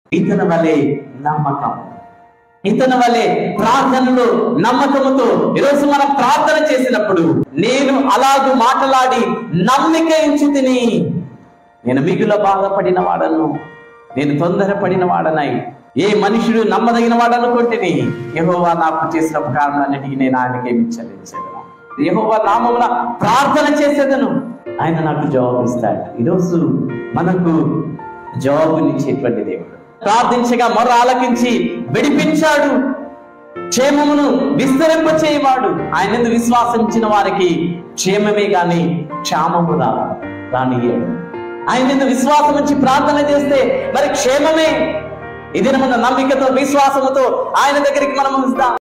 ఇతని వలె నమ్మకం ఇతని వలె ప్రార్థనలో నమ్మకముతో ఈరోజు మనం ప్రార్థన చేసినప్పుడు నేను అలాగూ మాటలాడి నమ్మిక ఎంచు తిని నేను మిగుల బాధపడిన వాడను నేను తొందరపడిన వాడనై ఏ మనుషుడు నమ్మదగిన వాడనుకుంటుని యెహోవా నాకు చేసిన ఉపకారాలన్నిటికీ నేను ఆయనకేమి చెల్లించేదను యెహోవా నామమున ప్రార్థన చేసేదను ఆయన నాకు జవాబు ఇస్తాడు ఈరోజు మనకు జవాబునిచ్చేటువంటి దేవుడు ప్రార్థించగా మొర ఆలకించి విడిపించాడు క్షేమమును విస్తరింప చేయవాడు ఆయన ఎందు విశ్వాసించిన వారికి క్షేమమే గాని క్షామము రా రానియ్యాడు ఆయన ఎందు విశ్వాసం ఉంచి ప్రార్థన చేస్తే మరి క్షేమమే ఇది మన నమ్మికతో విశ్వాసముతో ఆయన దగ్గరికి మనం ఇస్తాం